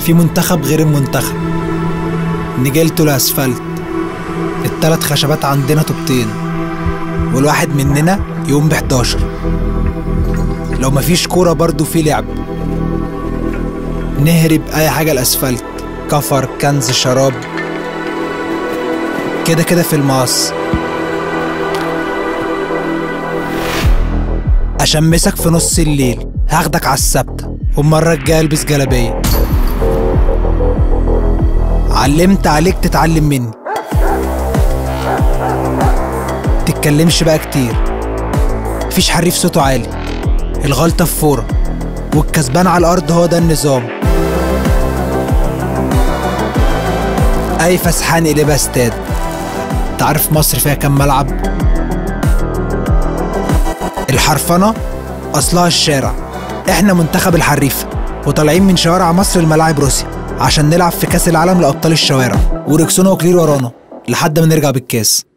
في منتخب غير المنتخب نجيلته الاسفلت التلات خشبات عندنا طوبتين والواحد مننا يقوم ب 11 لو مفيش كورة برضو في لعب نهرب أي حاجة الأسفلت كفر كنز شراب كده كده في المقص أشمسك في نص الليل هاخدك على الثابتة والمرة الجاية البس جلابية علمت عليك تتعلم مني تتكلمش بقى كتير مفيش حريف صوته عالي الغلطة في فورة والكسبان على الأرض هو ده النظام أي فسحان قلبها استاد تعرف مصر فيها كام ملعب؟ الحرفنة أصلها الشارع إحنا منتخب الحريفة وطالعين من شوارع مصر لملاعب روسيا عشان نلعب في كأس العالم لأبطال الشوارع وركسونا وكلير ورانا لحد ما نرجع بالكاس